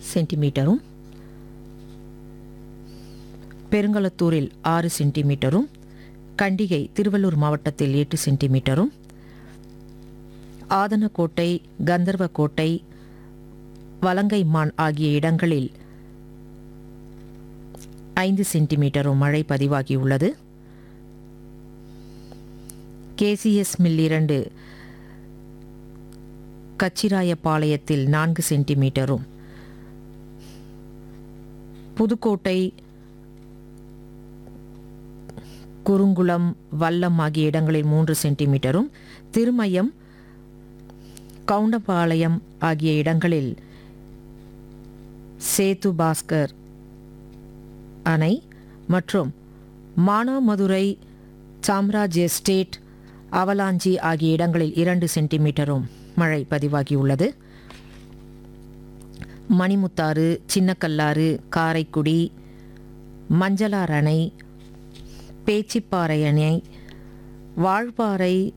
சென்டிமீட்டரும் பெருங்களத்தூரில் ஆறு சென்டிமீட்டரும் கண்டிகை திருவள்ளூர் மாவட்டத்தில் எட்டு சென்டிமீட்டரும் ஆதனக்கோட்டை கந்தர்வக்கோட்டை வலங்கைமான் ஆகிய இடங்களில் ஐந்து சென்டிமீட்டரும் மழை பதிவாகியுள்ளது கேசிஎஸ் மில் இரண்டு கச்சிராயபாளையத்தில் நான்கு சென்டிமீட்டரும் புதுக்கோட்டை குறுங்குளம் வல்லம் ஆகிய இடங்களில் மூன்று சென்டிமீட்டரும் திருமயம் கவுண்டபாளையம் ஆகிய இடங்களில் சேது பாஸ்கர் அணை மற்றும் மானாமதுரை சாம்ராஜ் எஸ்டேட் அவலாஞ்சி ஆகிய இடங்களில் இரண்டு சென்டிமீட்டரும் மழை பதிவாகியுள்ளது மணிமுத்தாறு சின்னக்கல்லாறு காரைக்குடி மஞ்சளார் அணை பேச்சிப்பாறை அணை வாழ்பாறை